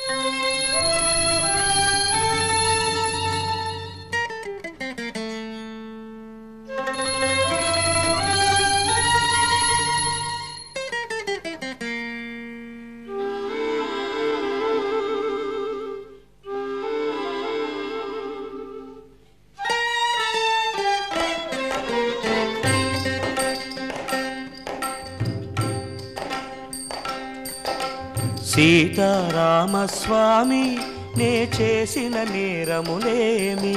సీతారామస్వామి నే చేసిన నేరములేమి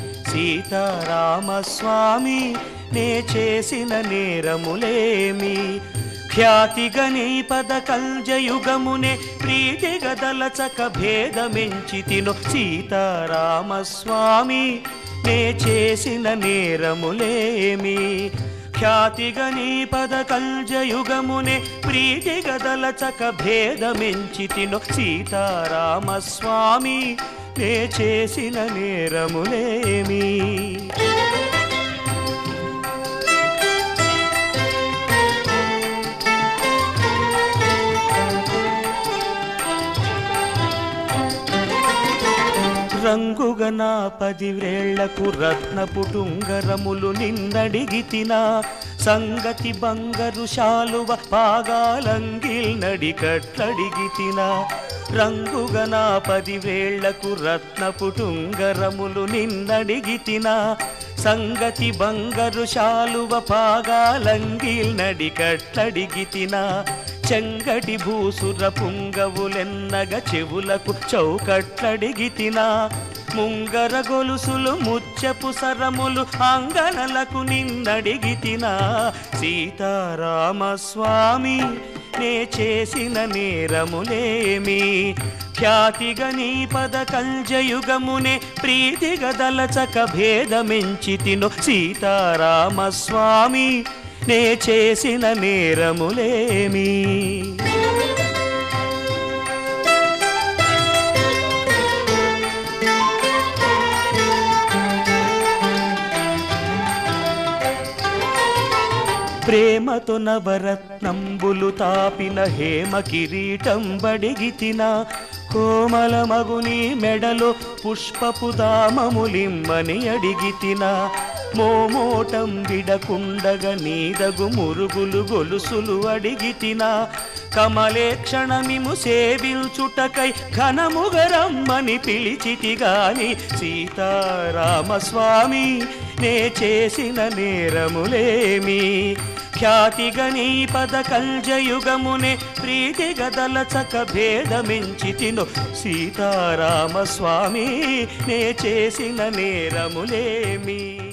సీతారామస్వామి నే చేసిన నేరములేమి ఖ్యాతిగని పద కల్జయుగమునే ప్రీతి గదలచక భేదమించి తిను సీతారామస్వామి నే చేసిన నేరములేమి ఖ్యాతిగని పద కల్జయుగమునే ప్రీతి గదలచక భేదమించి తిను సీతారామస్వామి నే చేసిన నేరములేమి రంగుగా నా పదివేళ్లకు రత్నపుటుంగరములు నిన్నడిగితిన సంగతి బంగరు శాలువ పాగాలంగిల్ నడికట్లడిగితిన రంగుగా నా పదివేళ్లకు రత్నపుటుంగరములు నిన్నడిగితిన సంగతి బంగరు శాలువ పాగాలంగిల్ నడికట్లడిగితిన చెంగటి భూసుర పుంగవులెన్నగ చెవులకు చౌకట్లడిగితిన ముంగర గొలుసులు ముచ్చపు సరములు అంగనలకు నిన్నడిగితిన సీతారామస్వామి నే చేసిన నేరములేమి ఖ్యాతిగని పద కల్జయుగమునే ప్రీతిగా దలచక భేదమించి తిను సీతారామస్వామి నే చేసిన నేరములేమి ప్రేమతో నవరత్నంబులు తాపిన హేమ కిరీటం బడిగితిన కోమల మగుని మెడలో పుష్పపు దామములిమ్మని అడిగితిన మోమోటం విడకుండగ నీదగు మురుగులు గొలుసులు అడిగితిన కమలే క్షణమిము సేవించుటకై ఘనముగరమ్మని పిలిచితి గాని సీతారామస్వామి నే చేసిన నేరములేమి ఖ్యాతిగని పద కల్జయుగమునే ప్రీతి గదలచక భేదమించి తిను సీతారామస్వామి నే చేసిన నేరములేమి